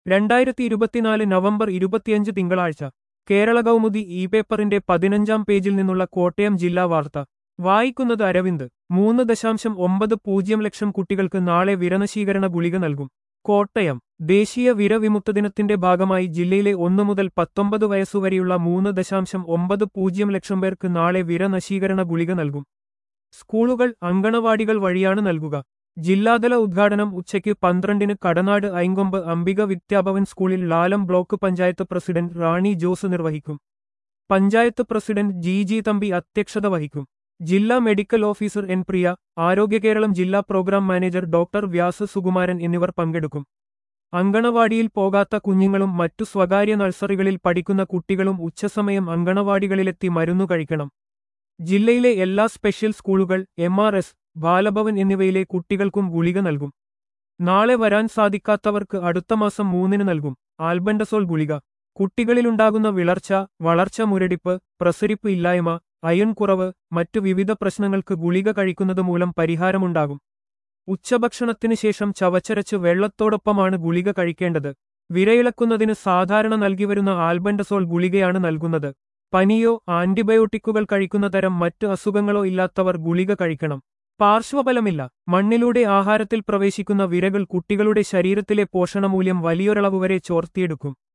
രണ്ടായിരത്തി ഇരുപത്തിനാല് നവംബർ ഇരുപത്തിയഞ്ച് തിങ്കളാഴ്ച കേരള കൗമുദി ഇ പേപ്പറിന്റെ പതിനഞ്ചാം പേജിൽ നിന്നുള്ള കോട്ടയം ജില്ലാ വാർത്ത വായിക്കുന്നത് അരവിന്ദ് മൂന്ന് ദശാംശം ഒമ്പത് പൂജ്യം ലക്ഷം കുട്ടികൾക്ക് നാളെ വിരനശീകരണ ഗുളിക നൽകും കോട്ടയം ദേശീയ വിരവിമുക്ത ദിനത്തിന്റെ ഭാഗമായി ജില്ലയിലെ ഒന്നു മുതൽ പത്തൊമ്പത് വയസ്സുവരെയുള്ള മൂന്ന് ദശാംശം ഒമ്പത് പൂജ്യം ലക്ഷം പേർക്ക് നാളെ വിരനശീകരണ ഗുളിക നൽകും സ്കൂളുകൾ അങ്കണവാടികൾ വഴിയാണ് നൽകുക ജില്ലാതല ഉദ്ഘാടനം ഉച്ചയ്ക്ക് പന്ത്രണ്ടിന് കടനാട് ഐങ്കൊമ്പ് അംബിക വിദ്യാഭവൻ സ്കൂളിൽ ലാലം ബ്ലോക്ക് പഞ്ചായത്ത് പ്രസിഡന്റ് റാണി ജോസ് നിർവഹിക്കും panchayat president G G Thampi അധ്യക്ഷത വഹിക്കും ജില്ലാ മെഡിക്കൽ ഓഫീസർ എൻ പ്രിയ ആരോഗ്യ കേരളം ജില്ലാ programme manager doctor Vyasa Sukumaran എന്നിവർ പങ്കെടുക്കും അങ്കണവാടിയിൽ പോകാത്ത കുഞ്ഞുങ്ങളും മറ്റു സ്വകാര്യ നഴ്സറികളിൽ പഠിക്കുന്ന കുട്ടികളും ഉച്ചസമയം അങ്കണവാടികളിലെത്തി മരുന്നു കഴിക്കണം ജില്ലയിലെ എല്ലാ സ്പെഷ്യൽ സ്കൂളുകൾ എം ആർ എസ് ബാലഭവൻ എന്നിവയിലെ കുട്ടികൾക്കും ഗുളിക നൽകും നാളെ വരാൻ സാധിക്കാത്തവർക്ക് അടുത്ത മാസം മൂന്നിന് നൽകും ആൽബൻഡസോൾ ഗുളിക കുട്ടികളിലുണ്ടാകുന്ന വിളർച്ച വളർച്ച മുരടിപ്പ് പ്രസരിപ്പ് ഇല്ലായ്മ അയൺ കുറവ് മറ്റു വിവിധ പ്രശ്നങ്ങൾക്ക് ഗുളിക കഴിക്കുന്നത് മൂലം പരിഹാരമുണ്ടാകും ഉച്ചഭക്ഷണത്തിന് ശേഷം ചവച്ചരച്ച് വെള്ളത്തോടൊപ്പമാണ് ഗുളിക കഴിക്കേണ്ടത് വിരയിളക്കുന്നതിന് സാധാരണ നൽകിവരുന്ന ആൽബൻഡസോൾ ഗുളികയാണ് നൽകുന്നത് പനിയോ ആന്റിബയോട്ടിക്കുകൾ കഴിക്കുന്ന തരം മറ്റു അസുഖങ്ങളോ ഇല്ലാത്തവർ ഗുളിക കഴിക്കണം പാർശ്വഫലമില്ല മണ്ണിലൂടെ ആഹാരത്തിൽ പ്രവേശിക്കുന്ന വിരകൾ കുട്ടികളുടെ ശരീരത്തിലെ പോഷണമൂല്യം വലിയൊരളവ് വരെ ചോർത്തിയെടുക്കും